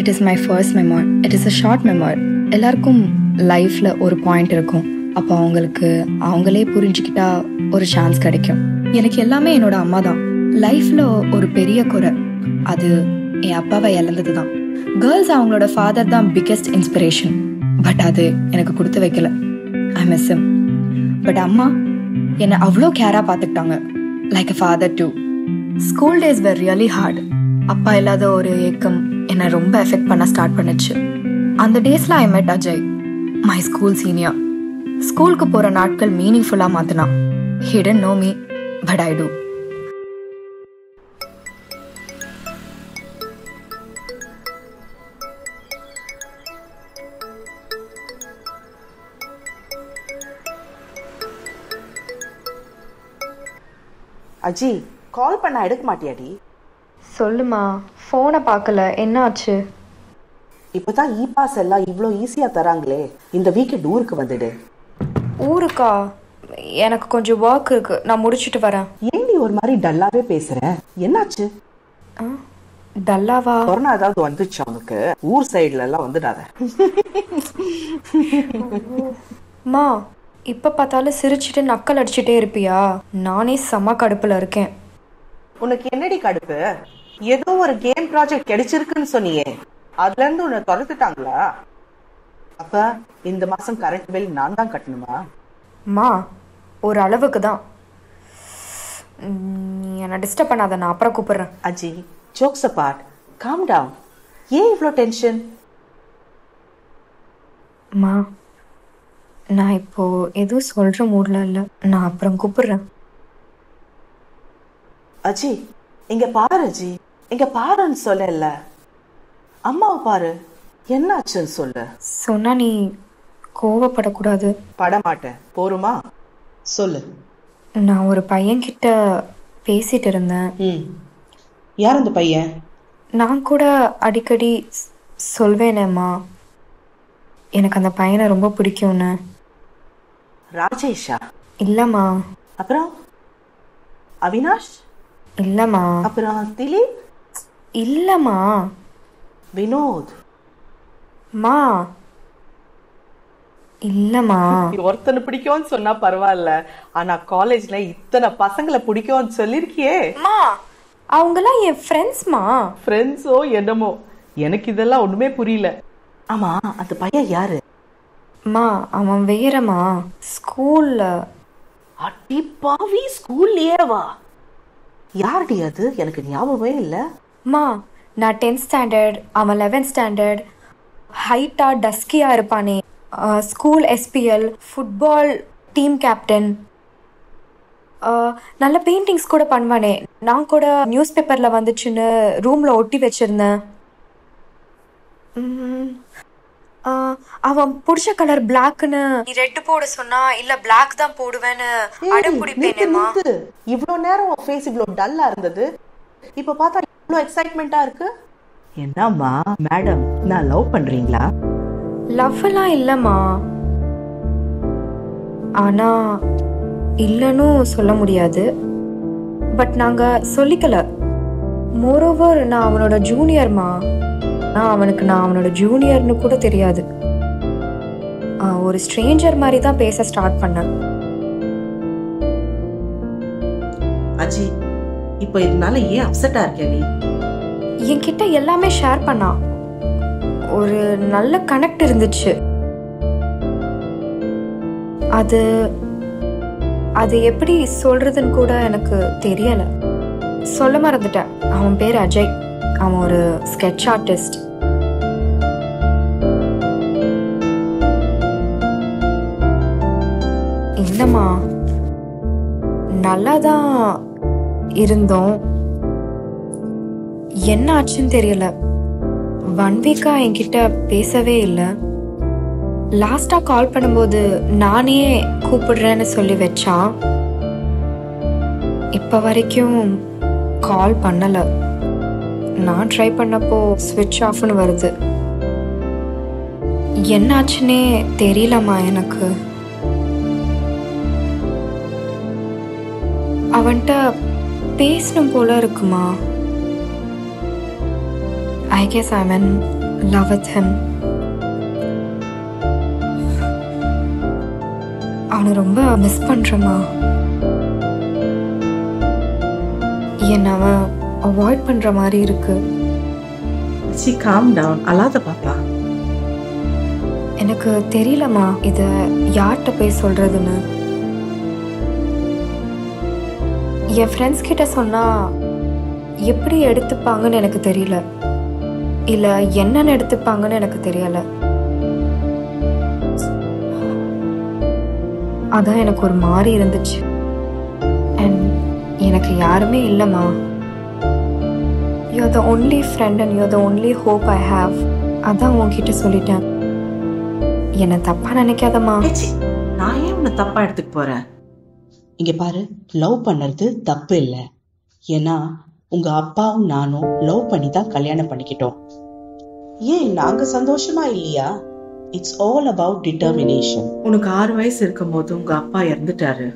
It is my first memory it is a short memory எல்லாருக்கும் லைஃப்பில் ஒரு point இருக்கும் அப்போ அவங்களுக்கு அவங்களே புரிஞ்சுக்கிட்டா ஒரு சான்ஸ் கிடைக்கும் எனக்கு எல்லாமே என்னோட அம்மா தான் லைஃப்பில் ஒரு பெரிய குறை அது என் அப்பாவை இழந்தது தான் கேர்ள்ஸ் அவங்களோட ஃபாதர் தான் பிக்கெஸ்ட் இன்ஸ்பிரேஷன் பட் அது எனக்கு கொடுத்து வைக்கல ஐ மிஸ் him பட் அம்மா என்னை அவ்வளோ கேராக பார்த்துக்கிட்டாங்க like a father to school days where really hard அப்பா இல்லாத ஒரு ஏக்கம் என்னை ரொம்ப எஃபெக்ட் பண்ண ஸ்டார்ட் பண்ணுச்சு அந்த டேஸில் I met Ajay my school senior ஸ்கூலுக்கு போகிற நாட்கள் மீனிங்ஃபுல்லாக மாற்றினான் hidden no me but I do Aji call பண்ண எடுக்க மாட்டியாடி சொல்லுமா ஃபோனை பார்க்கல என்னாச்சு இப்பதான் இ பாஸ் எல்லாம் இவ்வளோ ஈஸியா தராங்களே இந்த வீக்கெண்ட் ஊருக்கு வந்துடு ஊருக்கா எனக்கு கொஞ்சம் ஒர்க் இருக்கு நான் முடிச்சுட்டு வரேன் ஏன் நீ ஒரு மாதிரி டல்லாவே பேசுற என்னாச்சு டல்லாவா கொரோனா ஏதாவது வந்துச்சு அவனுக்கு ஊர் சைடுல எல்லாம் வந்துடாத மா இப்போ பார்த்தாலும் சிரிச்சிட்டு நக்கல் அடிச்சிட்டே இருப்பியா நானே செம கடுப்பில் இருக்கேன் உனக்கு என்னடி கடுப்பு ஏதோ ஒரு கேம் ப்ராஜெக்ட் கிடைச்சிருக்குன்னு சொன்னியே அதுல இருந்து உன்னை துரத்துட்டாங்களா அப்ப இந்த மாசம் கரண்ட் பில் நான் தான் கட்டணுமா மா ஒரு அளவுக்கு தான் ம், நீ என்னை டிஸ்டர்ப் பண்ணாத நான் அப்புறம் கூப்பிடுறேன் Aji jokes apart calm down ஏன் இவ்வளோ டென்ஷன் மா நான் இப்போ எதுவும் சொல்கிற மூடில் இல்லை நான் அப்புறம் கூப்பிடுறேன் அஜி இங்க பாரு அஜி இங்க பாருன்னு சொல்லல அம்மாவை பாரு என்னாச்சுன்னு சொல்லு சொன்னா நீ கோவப்படக்கூடாது பட மாட்டேன் போருமா சொல்லு நான் ஒரு பையன்கிட்ட பேசிட்டு இருந்தேன் ம் யார் அந்த பையன் நான் கூட அடிக்கடி ஸ்- சொல்வேனேம்மா எனக்கு அந்த பையனை ரொம்ப பிடிக்கும்னு ராஜேஷா இல்லைம்மா அப்புறம் அவினாஷ் இல்லைம்மா அப்புறம் திலீப் இல்லைம்மா வினோத் மா இல்லைம்மா ஒருத்தனை பிடிக்கும்னு சொன்னா பரவாயில்ல ஆனா காலேஜ்ல இத்தனை பசங்களை பிடிக்கும்னு சொல்லிருக்கியே அம்மா அவங்கெல்லாம் என் ஃப்ரெண்ட்ஸ்மா ஃப்ரெண்ட்ஸோ என்னமோ எனக்கு இதெல்லாம் ஒண்ணுமே புரியல ஆமா அந்த பையன் யாரு மா அவன் வேறம்மா ஸ்கூல்ல அடி பாவி ஸ்கூல்லயே வா யாருடி அது எனக்கு ஞாபகமே இல்ல மா நான் டென்த் ஸ்டாண்டர்ட் அவன் லெவன்த் ஸ்டாண்டர்ட் ஹைட்டா டஸ்கியா இருப்பானே school SPL football team captain நல்ல பெயிண்டிங்ஸ் கூட பண்ணுவானே நான் கூட நியூஸ் பேப்பரில் வந்துச்சுன்னு ரூமில் ஒட்டி வச்சிருந்தேன் ம், ஆ, அவன் பிடிச்ச கலர் பிளாக்னு நீ ரெட் போட சொன்னா இல்ல பிளாக் தான் போடுவேன்னு அடம் நிறுத்து, பிடிப்பேனேமா நிறுத்து. இவ்ளோ நேரம் உன் ஃபேஸ் இவ்ளோ டல்லா இருந்தது இப்ப பார்த்தா இவ்ளோ எக்ஸைட்மெண்டா இருக்கு என்னம்மா மேடம் நான் லவ் பண்றீங்களா லவ் எல்லாம் இல்லைம்மா ஆனா இல்லைன்னு சொல்ல முடியாது பட் நாங்க சொல்லிக்கல மோரோவர் நான் அவனோட ஜூனியர்மா நான் அவனுக்கு நான் அவனோட ஜூனியர்னு கூட தெரியாது ஆ, ஒரு ஸ்ட்ரேஞ்சர் மாதிரி தான் பேச ஸ்டார்ட் பண்ணேன் அஜி இப்போ இதனால ஏன் அப்செட்டா இருக்க நீ என்கிட்ட எல்லாமே ஷேர் பண்ணான் ஒரு நல்ல கனெக்ட் இருந்துச்சு அது அது எப்படி சொல்றதுன்னு கூட எனக்கு தெரியல சொல்ல மறந்துட்டேன் அவன் பேர் அஜய் அவன் ஒரு ஸ்கெட்ச் ஆர்டிஸ்ட் இல்லைம்மா நல்லா தான் இருந்தோம் என்ன ஆச்சுன்னு தெரியல ஒன் வீக்கா என்கிட்ட பேசவே இல்லை லாஸ்டா கால் பண்ணும்போது நானே கூப்பிடுறேன்னு சொல்லி வச்சான் இப்ப வரைக்கும் கால் பண்ணல நான் ட்ரை பண்ணப்போ ஸ்விட்ச் ஆஃப்னு வருது என்னாச்சுன்னே தெரியலம்மா எனக்கு அவன்கிட்ட பேசணும் போல இருக்குமா I guess I'm in love with him அவனை ரொம்ப மிஸ் பண்றேம்மா என்ன அவன் அவாய்ட் பண்ற மாதிரி இருக்கு சி காம் டவுன் அல்லாத பாப்பா எனக்கு தெரியலம்மா இத யார்கிட்ட போய் சொல்றதுன்னு என் ஃப்ரெண்ட்ஸ் கிட்ட சொன்னா எப்படி எடுத்துப்பாங்கன்னு எனக்கு தெரியல இல்ல என்னன்னு எடுத்துப்பாங்கன்னு எனக்கு தெரியல அதான் எனக்கு ஒரு மாதிரி இருந்துச்சு அண்ட் எனக்கு யாருமே இல்லைம்மா you are the only friend and you are the only hope I have அதான் உன்கிட்ட சொல்லிட்டேன் என்னை தப்பா நினைக்காதம்மா ஏச்சி, நான் ஏன் உன்னை தப்பா எடுத்துக்க போறேன் இங்க பாரு லவ் பண்ணறது தப்பு இல்ல ஏன்னா உங்க அப்பாவும் நானும் லவ் பண்ணி தான் கல்யாணம் பண்ணிக்கிட்டோம் ஏன் நாங்க சந்தோஷமா இல்லையா இட்ஸ் ஆல் அபவுட் டிட்டர்மினேஷன் உனக்கு ஆறு வயசு இருக்கும் போது உங்க அப்பா இறந்துட்டாரு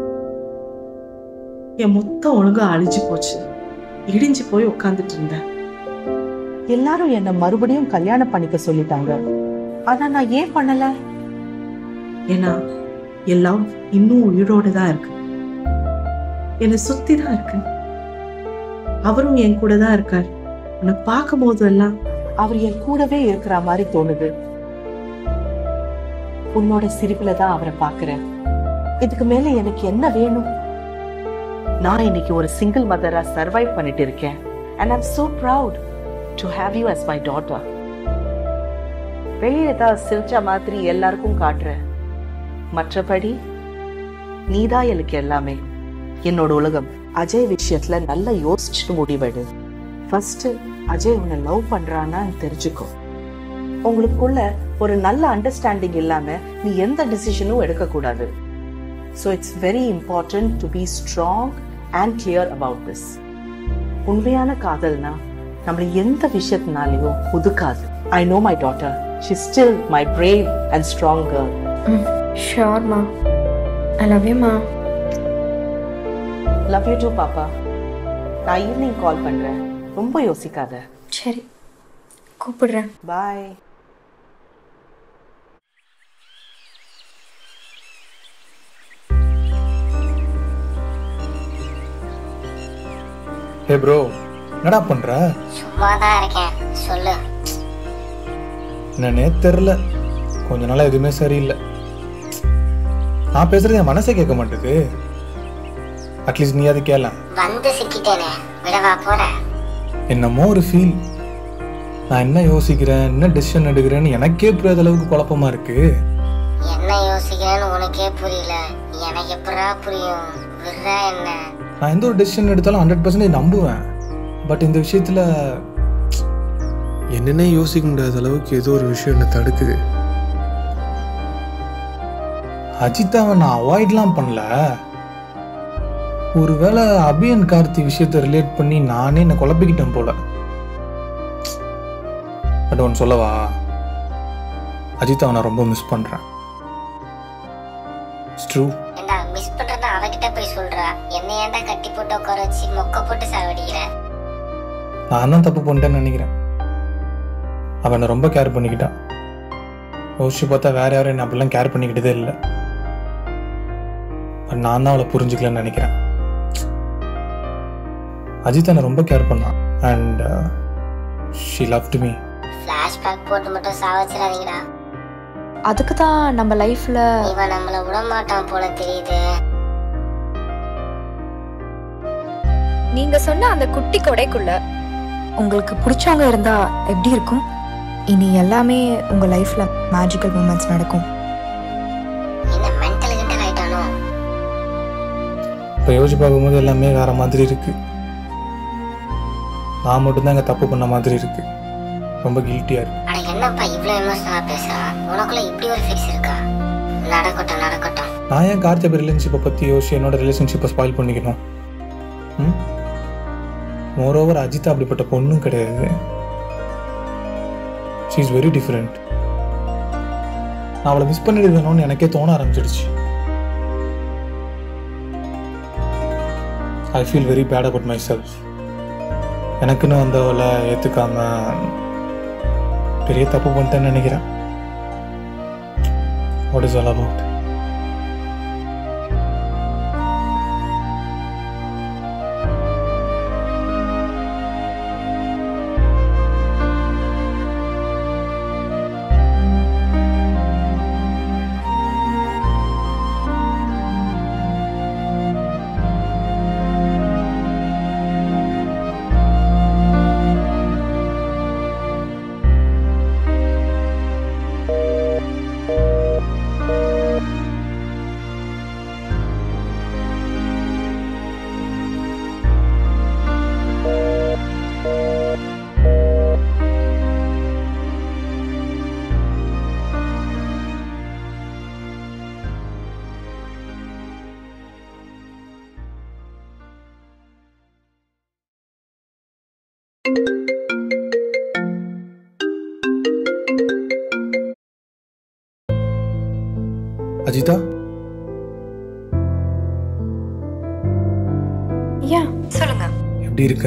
என் மொத்தம் ஒழுங்கா அழிஞ்சு போச்சு இடிஞ்சு போய் உட்கார்ந்துட்டு இருந்தேன் எல்லாரும் என்ன மறுபடியும் கல்யாணம் பண்ணிக்க சொல்லிட்டாங்க ஆனா நான் ஏன் பண்ணல ஏன்னா என் லவ் இன்னும் உயிரோட தான் இருக்கு என்னை சுத்தி தான் இருக்கு அவரும் என் கூட தான் இருக்கார் உன்னை பார்க்கும் போதெல்லாம் அவர் என் கூடவே இருக்கிற மாதிரி தோணுது உன்னோட சிரிப்புல தான் அவரை பார்க்கிறேன் இதுக்கு மேல எனக்கு என்ன வேணும் நான் இன்னைக்கு ஒரு சிங்கிள் மதரா சர்வைவ் பண்ணிட்டு இருக்கேன் and I'm so proud to have you as my daughter வெளியே ஏதாவது சிரிச்ச மாதிரி எல்லாருக்கும் காட்டுறேன் மற்றபடி நீதான் எனக்கு எல்லாமே என்னோட உலகம் அஜய் விஷயத்துல நல்லா யோசிச்சுட்டு முடிவெடு ஃபர்ஸ்ட் அஜய் உன்னை லவ் பண்றான்னு தெரிஞ்சுக்கோ உங்களுக்குள்ள ஒரு நல்ல அண்டர்ஸ்டாண்டிங் இல்லாம நீ எந்த டிசிஷனும் எடுக்க கூடாது so it's very important to be strong and clear about this உண்மையான காதல்னா நம்மளை எந்த விஷயத்தினாலையும் ஒதுக்காது I know my daughter she still my brave and strong girl ஷியோர்மா ஐ லவ் யூமா லவ் யூ டூ பாப்பா நான் ஈவினிங் கால் பண்றேன் ரொம்ப யோசிக்காத சரி கூப்பிடுறேன் பாய் ஹே ப்ரோ என்னடா பண்ற சும்மா தான் இருக்கேன் சொல்லு என்னன்னே தெரில கொஞ்ச நாளா எதுவுமே சரியில்லை நான் பேசுறது என் மனசே கேட்க மாட்டேது அட்லீஸ்ட் நீ அது கேள வந்து சிக்கிட்டேனே விடவா போற என்னமோ ஒரு ஃபீல் நான் என்ன யோசிக்கிறேன் என்ன டெசிஷன் எடுக்கிறேன்னு எனக்கே புரியாத அளவுக்கு குழப்பமா இருக்கு என்ன யோசிக்கிறேன்னு உனக்கே புரியல எனக்கு எப்படா புரியும் விடுறா என்ன நான் எந்த ஒரு டெசிஷன் எடுத்தாலும் ஹண்ட்ரட் பர்சன்டேஜ் நம்புவேன் பட் இந்த விஷயத்துல என்னன்னே யோசிக்க முடியாத அளவுக்கு ஏதோ ஒரு விஷயம் என்ன தடுக்குது அஜிதாவை நான் அவாய்ட்லாம் பண்ணல ஒருவேளை அபியன் கார்த்தி விஷயத்தை ரிலேட் பண்ணி நானே என்னை குழப்பிக்கிட்டேன் போல பட் ஒன்று சொல்லவா அஜிதாவை நான் ரொம்ப மிஸ் பண்றேன் ட்ரூ ஏண்டா மிஸ் பண்றத அவகிட்ட போய் சொல்றா என்ன ஏன்டா கட்டி போட்டு உட்கார வச்சு மொக்க போட்டு சாவடிக்கிற நான் தான் தப்பு பண்ணிட்டேன்னு நினைக்கிறேன் அவன் என்னை ரொம்ப கேர் பண்ணிக்கிட்டான் யோசிச்சு பார்த்தா வேற யாரும் என்ன அப்படிலாம் கேர் பண்ணிக்கிட்டதே இல்லை பட் நான் தான் அவளை புரிஞ்சுக்கலன்னு நினைக்கிறேன் அஜித் என்னை ரொம்ப கேர் பண்ணான் and she loved me flashback போட்டு மட்டும் சாவச்சிடாதீங்கடா அதுக்கு தான் நம்ம லைஃப்ல இவன் நம்மள விட மாட்டான் போல தெரியுது நீங்க சொன்ன அந்த குட்டி கொடைக்குள்ள உங்களுக்கு பிடிச்சவங்க இருந்தா எப்படி இருக்கும் இனி எல்லாமே உங்க லைஃப்ல மேஜிக்கல் மூமெண்ட்ஸ் நடக்கும் என்ன மென்டல் கிண்டல் ஆயிட்டானோ இப்போ யோசிச்சு பார்க்கும்போது எல்லாமே வேற மாதிரி இருக்கு நான் மட்டும்தான் இங்கே தப்பு பண்ண மாதிரி இருக்கு ரொம்ப கில்ட்டியா இருக்கு அட என்னப்பா இவ்ளோ எமோஷனலா பேசுறான் உனக்குள்ள இப்படி ஒரு ஃபேஸ் இருக்கா நடக்கட்டும் நடக்கட்டும் நான் ஏன் கார்த்திக் ரிலேஷன்ஷிப்பை பற்றி யோசிச்சு என்னோட ரிலேஷன்ஷிப்பை ஸ்பாயில் பண்ணிக்கணும் ம் மோரோவர் அஜிதா அப்படிப்பட்ட பொண்ணும் கிடையாது ஷீ இஸ் வெரி டிஃப்ரெண்ட் நான் அவளை மிஸ் பண்ணிடுவேணும்னு எனக்கே தோண ஆரம்பிச்சிடுச்சு I feel very bad about myself எனக்குன்னு வந்தவளை ஏற்றுக்காம பெரிய தப்பு பண்ணிட்டேன்னு நினைக்கிறேன் what is all about Ajitha யா சொல்லுங்க எப்படி இருக்க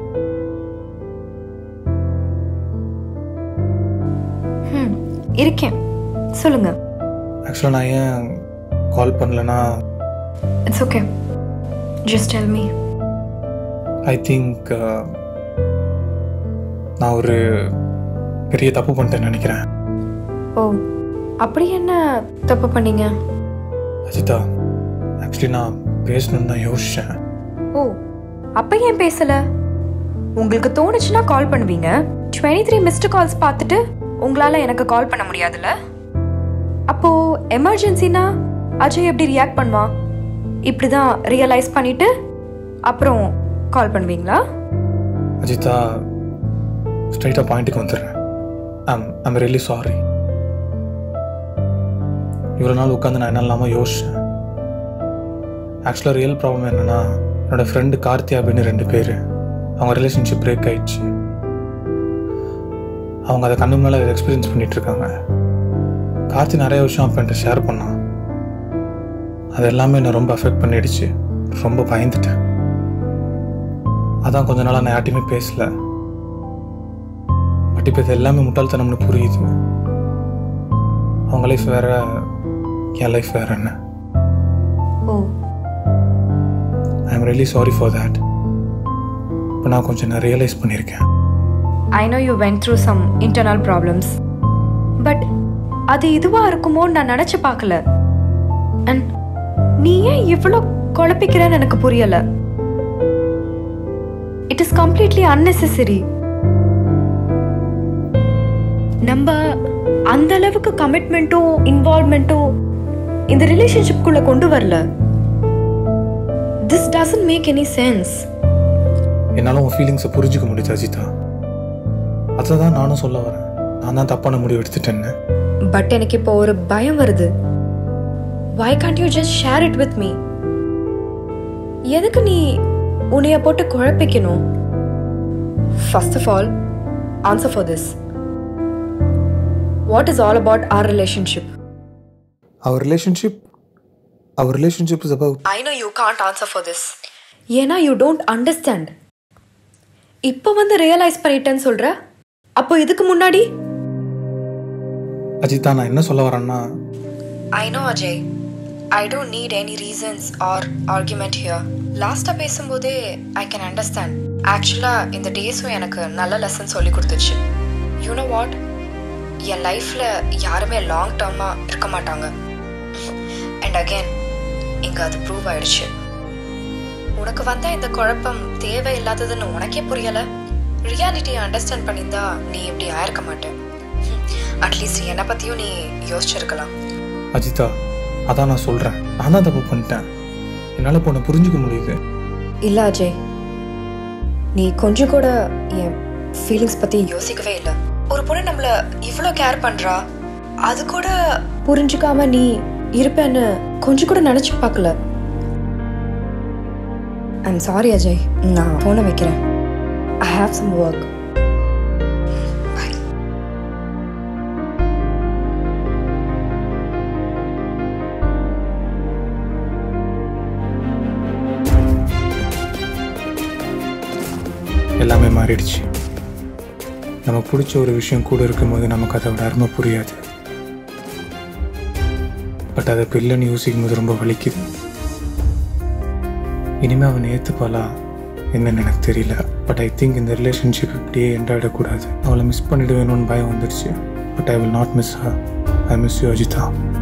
ம் இருக்கேன் சொல்லுங்க ஆக்சுவலாக நான் ஏன் கால் பண்ணலன்னா it's okay just tell me I think நான் ஒரு பெரிய தப்பு பண்ணிட்டேன்னு நினைக்கிறேன் ஓ அப்படி என்ன தப்பு பண்ணீங்க அஜிதா ஆக்சுவலி நான் பேசணும்னு தான் யோசித்தேன் ஓ அப்ப ஏன் பேசல உங்களுக்கு தோணுச்சுன்னா கால் பண்ணுவீங்க டுவெண்ட்டி த்ரீ மிஸ்டு கால்ஸ் பார்த்துட்டு உங்களால எனக்கு கால் பண்ண முடியாதுல்ல அப்போ எமர்ஜென்சினா அஜய் எப்படி ரியாக்ட் பண்ணுவான் இப்படிதான் ரியலைஸ் பண்ணிட்டு அப்புறம் கால் பண்ணுவீங்களா அஜிதா ஸ்ட்ரைட்டாக பாயிண்ட்டுக்கு வந்துடுறேன் ஐம் ஐம் ரியலி சாரி இவ்வளோ நாள் உட்காந்து நான் என்ன இல்லாமல் யோசிச்சேன் ஆக்சுவலாக ரியல் ப்ராப்ளம் என்னென்னா என்னோட ஃப்ரெண்டு கார்த்தி அப்படின்னு ரெண்டு பேர் அவங்க ரிலேஷன்ஷிப் பிரேக் ஆயிடுச்சு அவங்க அதை கண்ணு மேலே எக்ஸ்பீரியன்ஸ் பண்ணிட்டு இருக்காங்க கார்த்தி நிறைய விஷயம் அப்போ என்கிட்ட ஷேர் பண்ணான் அது எல்லாமே என்னை ரொம்ப அஃபெக்ட் பண்ணிடுச்சு ரொம்ப பயந்துட்டேன் அதான் கொஞ்ச நாளாக நான் யார்ட்டையுமே பேசல பட் இப்போ இது எல்லாமே முட்டாள்தனம்னு புரியுது அவங்க லைஃப் வேற என் லைஃப் வேற என்ன oh I am really sorry for that இப்போ நான் கொஞ்சம் நான் ரியலைஸ் பண்ணியிருக்கேன் I know you went through some internal problems but அது இதுவா இருக்குமோன்னு நான் நினைச்சு பார்க்கல அண்ட் நீ ஏன் இவ்வளோ குழப்பிக்கிறேன்னு எனக்கு புரியல இட் இஸ் கம்ப்ளீட்லி unnecessary நம்ம அந்த அளவுக்கு கமிட்மெண்ட்டும் இன்வால்மெண்ட்டும் இந்த ரிலேஷன்ஷிப்குள்ள கொண்டு வரல this doesn't make any sense என்னால் உன் ஃபீலிங்ஸை புரிஞ்சுக்க முடியுது அஜிதா அதை தான் நானும் சொல்ல வரேன் நான் தான் தப்பான முடிவு எடுத்துட்டேன்னு பட் எனக்கு இப்போ ஒரு பயம் வருது why can't you just share it with me எதுக்கு நீ உன்னைய போட்டு குழப்பிக்கணும் first of all answer for this what is all about or relationship our relationship our relationship is about I know you can't answer for this ஏன்னா you don't understand இப்போ வந்து realise பண்ணிட்டேன்னு சொல்ற அப்போ இதுக்கு முன்னாடி அஜிதா நான் என்ன சொல்ல வரேன்னா I know Ajay I don't need any reasons or argument here லாஸ்ட்டாக பேசும்போதே ஐ கேன் அண்டர்ஸ்டாண்ட் ஆக்சுவலாக இந்த டேஸும் எனக்கு நல்ல லெசன் சொல்லி கொடுத்துச்சு யூனோ வாட் என் லைஃப்பில் யாருமே லாங் டேர்மாக இருக்க மாட்டாங்க அண்ட் அகெயின் இங்கே அது ப்ரூவ் ஆயிடுச்சு உனக்கு வந்த இந்த குழப்பம் தேவையில்லாததுன்னு உனக்கே புரியல ரியாலிட்டியை அண்டர்ஸ்டாண்ட் பண்ணியிருந்தா நீ இப்படி ஆயிருக்க மாட்டேன் அட்லீஸ்ட் என்னை பற்றியும் நீ யோசிச்சிருக்கலாம் அஜிதா அதான் நான் சொல்கிறேன் நான் தான் தப்பு பண்ணிட்டேன் என்னால் இப்போ உன்னை புரிஞ்சுக்க முடியுது இல்ல அஜய் நீ கொஞ்சம் கூட என் ஃபீலிங்ஸ் பத்தி யோசிக்கவே இல்லை ஒரு பொண்ணு நம்மள இவ்வளோ கேர் பண்றா அது கூட புரிஞ்சுக்காம நீ இருப்பேன்னு கொஞ்சம் கூட நினைச்சு பார்க்கல ஐம் சாரி அஜய் நான் ஃபோனை வைக்கிறேன் ஐ ஹாவ் சம் ஒர்க் எல்லாமே மாறிடுச்சு நமக்கு பிடிச்ச ஒரு விஷயம் கூட இருக்கும்போது நமக்கு அதோட அருமை புரியாது பட் அதை இப்போ இல்லைன்னு யோசிக்கும் போது ரொம்ப வலிக்குது இனிமேல் அவனை ஏற்றுப்பாளா என்னன்னு எனக்கு தெரியல பட் ஐ திங்க் இந்த ரிலேஷன்ஷிப் இப்படியே எண்டாயிடக்கூடாது அவளை மிஸ் பண்ணிடுவேணும்னு பயம் வந்துடுச்சு but I will not miss her I miss you Ajitha